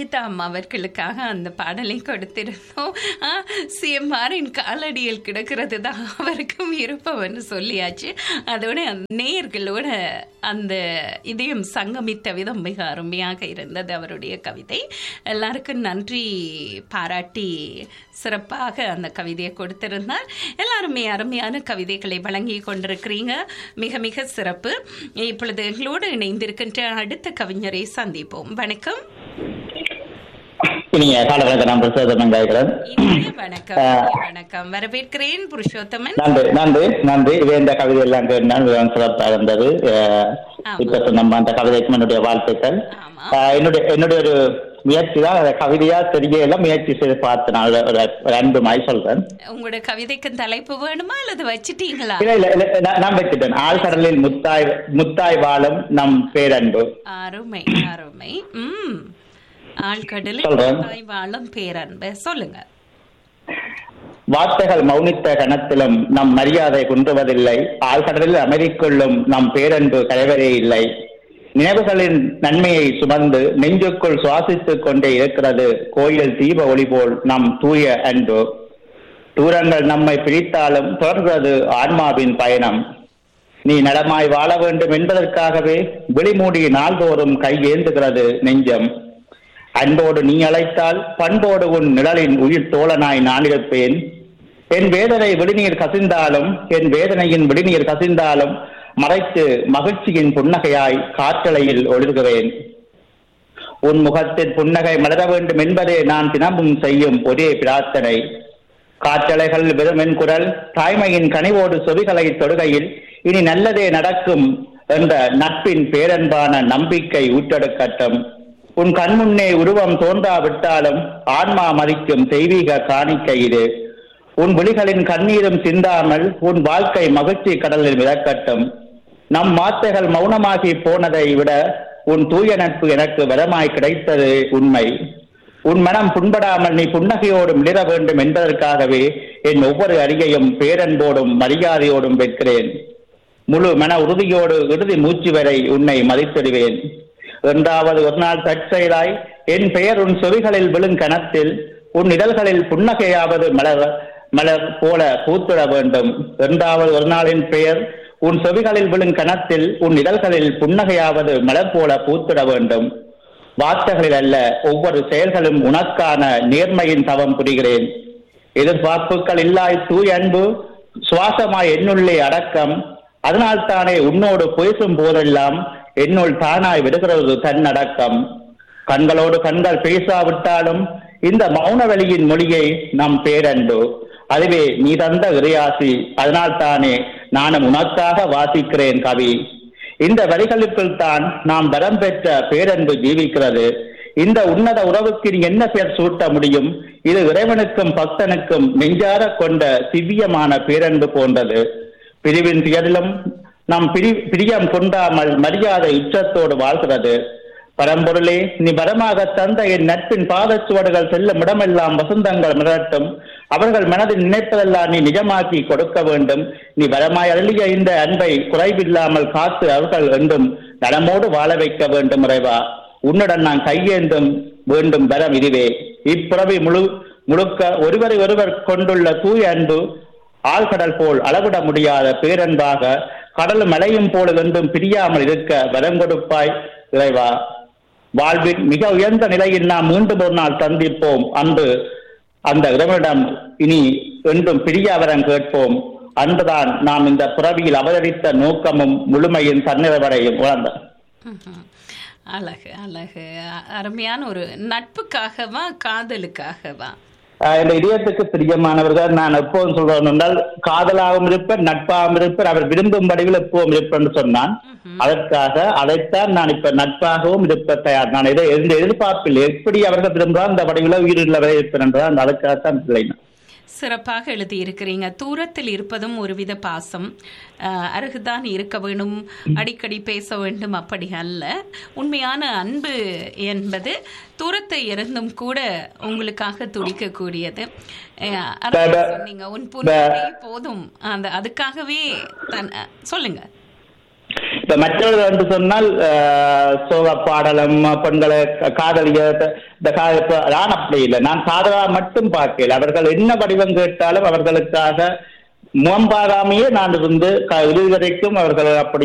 சங்கீதா அம்மா அவர்களுக்காக அந்த பாடலை கொடுத்திருந்தோம் சிஎம்ஆரின் காலடியில் கிடக்கிறது தான் அவருக்கும் விருப்பம்னு சொல்லியாச்சு அதோட அந்த நேயர்களோட அந்த இதயம் சங்கமித்த விதம் மிக அருமையாக இருந்தது அவருடைய கவிதை எல்லாருக்கும் நன்றி பாராட்டி சிறப்பாக அந்த கவிதையை கொடுத்திருந்தார் எல்லாருமே அருமையான கவிதைகளை வழங்கி கொண்டிருக்கிறீங்க மிக மிக சிறப்பு இப்பொழுது எங்களோடு இணைந்திருக்கின்ற அடுத்த கவிஞரை சந்திப்போம் வணக்கம் இனிய கால வணக்கம் நான் பிரசோதமன் கேட்கிறேன் இனிய வணக்கம் இனிய வணக்கம் வரவேற்கிறேன் புருஷோத்தமன் நன்றி நன்றி நன்றி இது இந்த கவிதை எல்லாம் கேட்டால் மிகவும் சிறப்பாக இருந்தது அஹ், ஆமா. இப்ப சொன்ன அந்த கவிதைக்கும் என்னுடைய வாழ்த்துக்கள் ஆமா அஹ், என்னுடைய என்னுடைய ஒரு முயற்சி தான் அதை கவிதையா தெரியல முயற்சி செய்து பார்த்து நான் ஒரு- ஒரு ஒரு அன்பு மாய் சொல்றேன் உங்களோட கவிதைக்கு தலைப்பு வேணுமா அல்லது வச்சிட்டீங்களா இல்ல இல்ல இல்ல நான் நான் வச்சுட்டேன் ஆழ்கடலில் முத்தாய் முத்தாய் வாழும் நம் பேரன்பு அருமை அருமை ம் ஆழ்கடலில் சொல்றேன். தாய் வாழும் பேரன்பு சொல்லுங்க வார்த்தைகள் மௌனித்த கணத்திலும் நம் மரியாதை குன்றுவதில்லை ஆழ்கடலில் அமைதிக்குள்ளும் நம் பேரன்பு கலைவரே இல்லை நினைவுகளின் நன்மையை சுமந்து நெஞ்சுக்குள் சுவாசித்துக் கொண்டே இருக்கிறது கோயில் தீப ஒளி போல் நம் தூய அன்பு தூரங்கள் நம்மை பிரித்தாலும் தொடர்கிறது ஆன்மாவின் பயணம் நீ நலமாய் வாழ வேண்டும் என்பதற்காகவே விழிமூடி நாள்தோறும் கையேந்துகிறது நெஞ்சம் அன்போடு நீ அழைத்தால் பண்போடு உன் நிழலின் உயிர் தோழனாய் நான் இருப்பேன் என் வேதனை விழிநீர் கசிந்தாலும் என் வேதனையின் விழிநீர் கசிந்தாலும் மறைத்து மகிழ்ச்சியின் புன்னகையாய் காற்றலையில் ஒழுகுவேன் உன் முகத்தில் புன்னகை மலர வேண்டும் என்பதே நான் தினமும் செய்யும் ஒரே பிரார்த்தனை காற்றலைகள் வெறுமென் குரல் தாய்மையின் கனிவோடு செவிகளை தொடுகையில் இனி நல்லதே நடக்கும் என்ற நட்பின் பேரன்பான நம்பிக்கை ஊற்றெடுக்கட்டும் உன் கண்முன்னே உருவம் தோன்றாவிட்டாலும் ஆன்மா மதிக்கும் தெய்வீக காணிக்கை இது உன் விழிகளின் கண்ணீரும் சிந்தாமல் உன் வாழ்க்கை மகிழ்ச்சி கடலில் மிதக்கட்டும் நம் வார்த்தைகள் மௌனமாகி போனதை விட உன் தூய நட்பு எனக்கு வரமாய் கிடைத்தது உண்மை உன் மனம் புண்படாமல் நீ புன்னகையோடும் மிளிர வேண்டும் என்பதற்காகவே என் ஒவ்வொரு அடியையும் பேரன்போடும் மரியாதையோடும் வைக்கிறேன் முழு மன உறுதியோடு இறுதி மூச்சு வரை உன்னை மதித்திடுவேன் என்றாவது ஒரு நாள் தற்செயலாய் என் பெயர் உன் செவிகளில் விழும் கணத்தில் உன் இதழ்களில் புன்னகையாவது மலர் மலர் போல பூத்திட வேண்டும் என்றாவது ஒரு நாளின் பெயர் உன் செவிகளில் விழும் கணத்தில் உன் இதழ்களில் புன்னகையாவது மலர் போல பூத்திட வேண்டும் வார்த்தைகளில் அல்ல ஒவ்வொரு செயல்களும் உனக்கான நேர்மையின் தவம் புரிகிறேன் எதிர்பார்ப்புகள் இல்லாய் தூய் அன்பு சுவாசமாய் என்னுள்ளே அடக்கம் அதனால் தானே உன்னோடு பேசும் போதெல்லாம் என்னுள் தானாய் விடுகிறது தன்னடக்கம் கண்களோடு கண்கள் பேசாவிட்டாலும் இந்த மௌன வெளியின் மொழியை நம் பேரன்பு அதுவே நீ தந்த இறையாசி அதனால் தானே நானும் உனக்காக வாசிக்கிறேன் கவி இந்த வரிகளுக்குள் தான் நாம் வரம் பெற்ற பேரன்பு ஜீவிக்கிறது இந்த உன்னத உறவுக்கு நீ என்ன பெயர் சூட்ட முடியும் இது இறைவனுக்கும் பக்தனுக்கும் நெஞ்சார கொண்ட திவ்யமான பேரன்பு போன்றது பிரிவின் துயரிலும் நம் பிரி பிரியம் கொண்டாமல் மரியாதை உச்சத்தோடு வாழ்கிறது பரம்பொருளே நீ வரமாக தந்த என் நட்பின் பாதச்சுவடுகள் செல்லும் இடமெல்லாம் வசந்தங்கள் மிரட்டும் அவர்கள் மனதில் நினைப்பதெல்லாம் நீ நிஜமாக்கி கொடுக்க வேண்டும் நீ வரமாய் அருளிய இந்த அன்பை குறைவில்லாமல் காத்து அவர்கள் என்றும் நலமோடு வாழ வைக்க வேண்டும் இறைவா உன்னுடன் நான் கையேந்தும் வேண்டும் வரம் இதுவே இப்புறவி முழு முழுக்க ஒருவரை ஒருவர் கொண்டுள்ள தூய அன்பு ஆழ்கடல் போல் அளவிட முடியாத பேரன்பாக கடலும் மலையும் போல என்றும் பிரியாமல் இருக்க வரம் கொடுப்பாய் இறைவா வாழ்வின் மிக உயர்ந்த நிலையில் நாம் மீண்டும் ஒரு நாள் சந்திப்போம் அன்று அந்த இறைவனிடம் இனி என்றும் பிரியாவரம் கேட்போம் அன்றுதான் நாம் இந்த பிறவியில் அவதரித்த நோக்கமும் முழுமையின் தன்னிறைவடையும் உணர்ந்த ம்ஹும். அழகு அழகு அ- அருமையான ஒரு நட்புக்காகவா காதலுக்காகவா ஆஹ் இந்த இதயத்துக்கு பிரியமானவர்கள் நான் எப்போதும் சொல்றேன் என்றால் காதலாகவும் இருப்பர் நட்பாகவும் இருப்பர் அவர் விரும்பும் வடிவில் எப்பவும் இருப்பேன் என்று சொன்னான் அதற்காக அதைத்தான் நான் இப்ப நட்பாகவும் இருப்ப தயார் நான் இதை எந்த எதிர்பார்ப்பில் எப்படி அவர்கள் விரும்புகிறார் அந்த வடிவில் உயிருள்ளவரை இருப்பேன் என்றால் அதுக்காகத்தான் பிள்ளை சிறப்பாக எழுதியிருக்கிறீங்க தூரத்தில் இருப்பதும் ஒருவித பாசம் அஹ், அருகுதான் இருக்க வேண்டும் அடிக்கடி பேச வேண்டும் அப்படி அல்ல உண்மையான அன்பு என்பது தூரத்தை இருந்தும் கூட உங்களுக்காக துடிக்கக்கூடியது அஹ், அதான் ப- சொன்னீங்க உன் புன்னகை போதும் அந்த அதுக்காகவே தன் அஹ், சொல்லுங்க இப்ப மற்றவர்கள் என்று சொன்னால் அஹ், சோக பாடலும் பெண்களை காதலிய இந்த கா- இப்ப நான் அப்படி இல்லை நான் சாதகா மட்டும் பார்க்கல அவர்கள் என்ன வடிவம் கேட்டாலும் அவர்களுக்காக முகம்பாகாமையே நான் இருந்து க- இறுதி வரைக்கும் அவர்கள் அப்படி